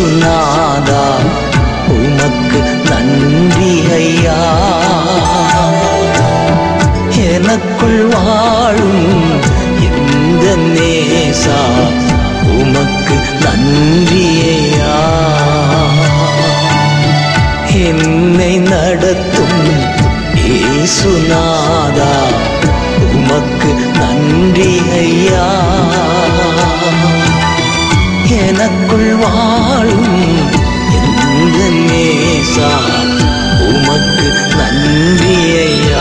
இயேசுநாதா உமக்கு நன்றி ஐயா எனக்குள் வாழும் இந்த நேசா உமக்கு நன்றி ஐயா என்னை நடத்தும் இயேசுநாதா உமக்கு நன்றி ஐயா எனக்குள் வாழும் எந்த நேசா உமக்கு நன்றி ஐயா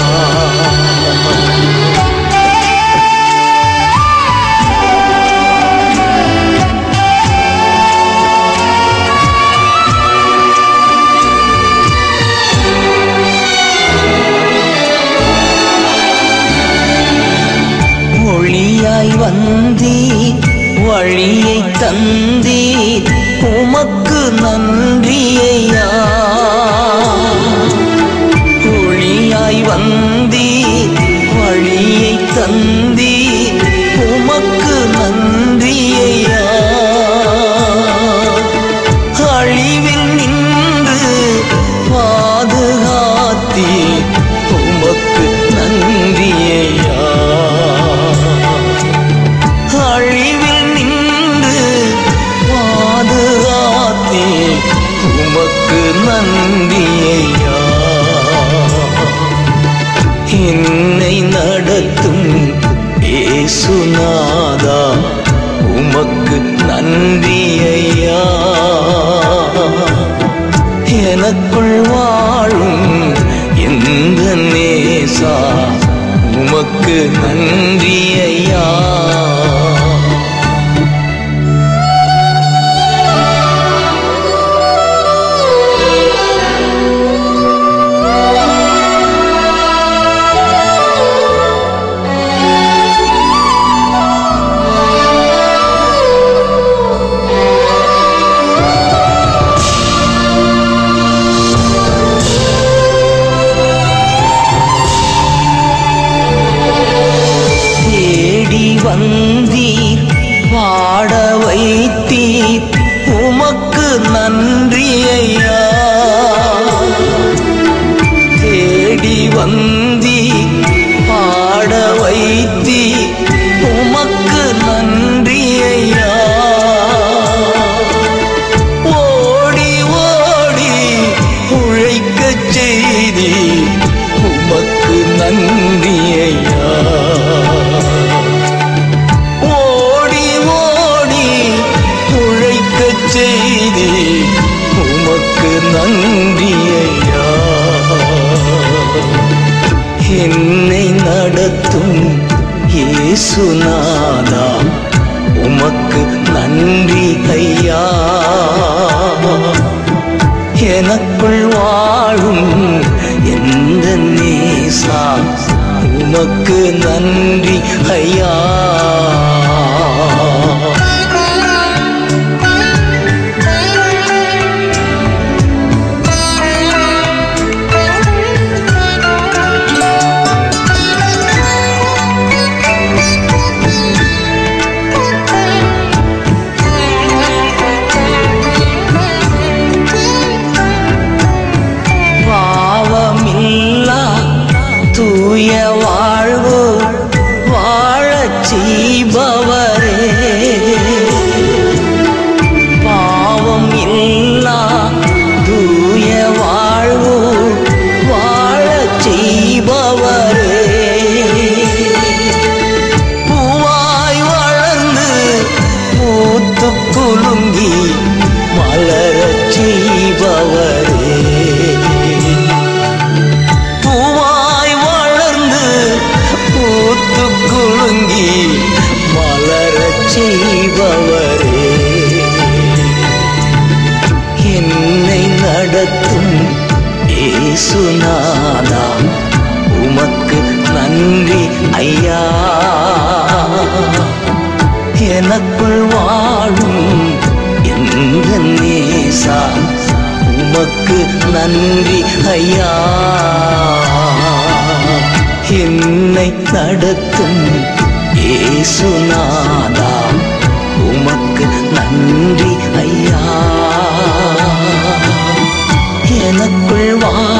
ஒளியாய் வந்தீ வழியை தந்தீ உமக்கு நன்றி ஐயா ஒளியாய் வந்தீ வழியை தந்தீ உமக்கு நன்றி ஐயா அழிவில் நின்று பாதுகாத்தீ உமக்கு நன்றி ஐயா அழிவில் நின்று பாதுகாத்தே உமக்கு நன்றி ஐயா என்னை நடத்தும் ஏசுநாதா உமக்கு நன்றி ஐயா எனக்குள் வாழும் எந்த நேசா உமக்கு நன்றி ஐயா தேடி வந்தீர் பாட வைத்தீர் உமக்கு நன்றி ஐயா தேடி வந்தீர் பாட வைத்தீர் உமக்கு நன்றி ஐயா ஓடி ஓடி உழைக்கச் செய்தி உமக்கு நன்றி ஐயா ஓடி ஓடி உழைக்கச் செய்தி உமக்கு நன்றி ஐயா என்னை நடத்தும் இயேசுநாதா உமக்கு நன்றி ஐயா எனக்குள் வாழும் எந்த நேசா உமக்கு நன்றி ஐயா பாவமில்லா தூய வாழ்வு வாழச் செய்பவரே பாவம் இல்லா தூய வாழ்வு வாழச் செய்பவரே பூவாய் வளர்ந்து பூத்து குலுங்கி மலரச் செய்பவரே பூவாய் வளர்ந்து பூத்து குலுங்கி மலரச் செய்பவரே என்னை நடத்தும் ஏசுநாதா உமக்கு நன்றி ஐயா எனக்குள் வாழும் எந்த நேசா உமக்கு நன்றி ஐயா என்னை நடத்தும் ஏசுநாதா உமக்கு நன்றி ஐயா எனக்குள் வாழும்